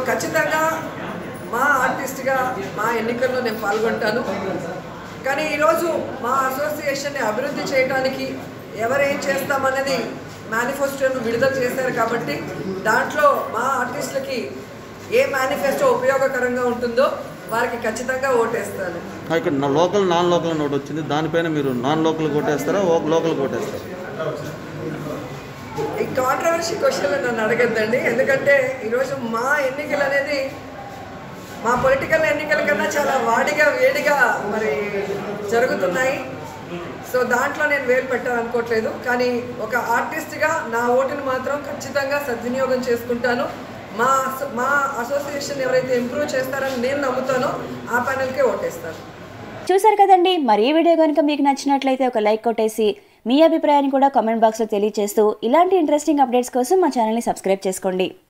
ఖచ్చితంగా మా ఆర్టిస్ట్గా మా ఎన్నికల్లో నేను పాల్గొంటాను కానీ ఈరోజు మా అసోసియేషన్ని అభివృద్ధి చేయడానికి ఎవరేం చేస్తామన్నది మేనిఫెస్టోను విడుదల చేశారు కాబట్టి దాంట్లో మా ఆర్టిస్టులకి ఏ మేనిఫెస్టో ఉపయోగకరంగా ఉంటుందో వారికి ఖచ్చితంగా ఓటేస్తాను ఆ, ఇక్కడ నా లోకల్ నాన్ లోకల్ అని ఒకటి వచ్చింది దానిపైన మీరు నాన్ లోకల్ కొట్టేస్తారా ఓ లోకల్ కొట్టేస్తారా ఈ కాంట్రవర్సీ క్వశ్చన్లు నన్ను అడగద్దండి ఎందుకంటే ఈరోజు మా ఎన్నికలు అనేది మా పొలిటికల్ ఎన్నికల కన్నా చాలా వాడిగా వేడిగా మరి జరుగుతున్నాయి సో దాంట్లో నేను వేలు పెట్టాలనుకోవట్లేదు కానీ ఒక ఆర్టిస్ట్గా నా ఓటుని మాత్రం ఖచ్చితంగా సద్వినియోగం చేసుకుంటాను మా అసో- మా అసోసియేషన్ ఎవరైతే ఇంప్రూవ్ చేస్తారని నేను నమ్ముతానో ఆ ప్యానెల్కే ఓటేస్తాను చూసారు కదండి మరి ఈ వీడియో కనుక మీకు నచ్చినట్లయితే ఒక లైక్ కొట్టేసి మీ అభిప్రాయాన్ని కూడా కామెంట్ బాక్స్లో తెలియజేస్తూ ఇలాంటి ఇంట్రెస్టింగ్ అప్డేట్స్ కోసం మా ఛానల్ని సబ్స్క్రైబ్ చేసుకోండి